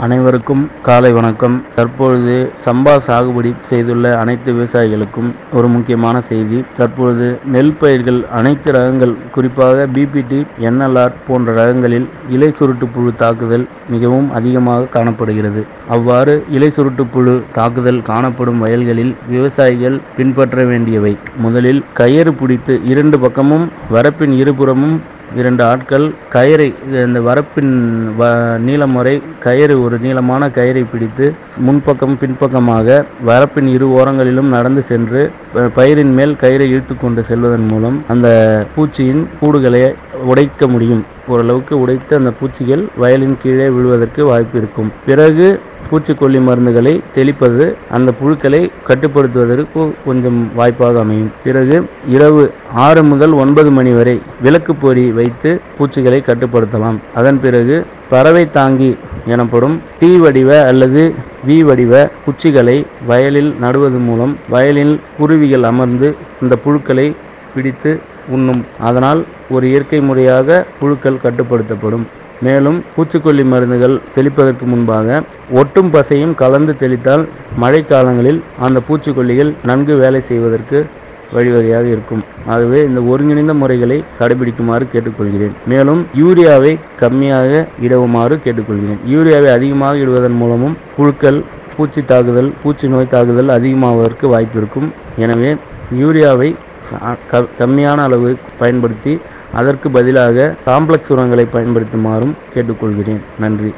அனைவருக்கும் காலை வணக்கம் தற்பொழுது சம்பா சாகுபடி செய்துள்ள அனைத்து விவசாயிகளுக்கும் ஒரு முக்கியமான செய்தி தற்பொழுது நெல் பயிர்கள் அனைத்து ரகங்கள் குறிப்பாக பிபிடி என்எல்ஆர் போன்ற ரகங்களில் இலை சுருட்டு புழு தாக்குதல் மிகவும் அதிகமாக காணப்படுகிறது அவ்வாறு இலை சுருட்டு புழு தாக்குதல் காணப்படும் வயல்களில் விவசாயிகள் பின்பற்ற வேண்டியவை முதலில் கயிறு பிடித்து இரண்டு பக்கமும் வரப்பின் இருபுறமும் இரண்டு ஆட்கள் கயிறை இந்த வரப்பின் வ நீளம் வரை கயிறு ஒரு நீளமான கயிறை பிடித்து முன்பக்கம் பின்பக்கமாக வரப்பின் இரு ஓரங்களிலும் நடந்து சென்று ப- பயிரின் மேல் கயிறை இழுத்து கொண்டு செல்வதன் மூலம் அந்த பூச்சியின் கூடுகளை உடைக்க முடியும் ஓரளவுக்கு உடைத்து அந்த பூச்சிகள் வயலின் கீழே விழுவதற்கு வாய்ப்பு இருக்கும் பிறகு பூச்சிக்கொல்லி மருந்துகளை தெளிப்பது அந்த புழுக்களை கட்டுப்படுத்துவதற்கு கொஞ்சம் வாய்ப்பாக அமையும் பிறகு இரவு ஆறு முதல் ஒன்பது மணி வரை விளக்கு பொறி வைத்து பூச்சிகளை கட்டுப்படுத்தலாம் அதன் பிறகு பறவை தாங்கி எனப்படும் டி வடிவ அல்லது வி வடிவ குச்சிகளை வயலில் நடுவது மூலம் வயலில் குருவிகள் அமர்ந்து இந்த புழுக்களை பிடித்து உண்ணும் அதனால் ஒரு இயற்கை முறையாக புழுக்கள் கட்டுப்படுத்தப்படும் மேலும் பூச்சிக்கொல்லி மருந்துகள் தெளிப்பதற்கு முன்பாக ஒட்டும் பசையும் கலந்து தெளித்தால் மழைக்காலங்களில் அந்த பூச்சிக்கொல்லிகள் நன்கு வேலை செய்வதற்கு வழிவகையாக இருக்கும் ஆகவே இந்த ஒருங்கிணைந்த முறைகளை கடைபிடிக்குமாறு கேட்டுக்கொள்கிறேன் மேலும் யூரியாவை கம்மியாக இடவுமாறு கேட்டுக்கொள்கிறேன் யூரியாவை அதிகமாக இடுவதன் மூலமும் புழுக்கள் பூச்சி தாக்குதல் பூச்சி நோய் தாக்குதல் அதிகமாவதற்கு வாய்ப்பு இருக்கும் எனவே யூரியாவை அ- க- கம்மியான அளவு பயன்படுத்தி அதற்கு பதிலாக காம்ப்ளெக்ஸ் உரங்களை பயன்படுத்துமாறும் கேட்டுக்கொள்கிறேன் நன்றி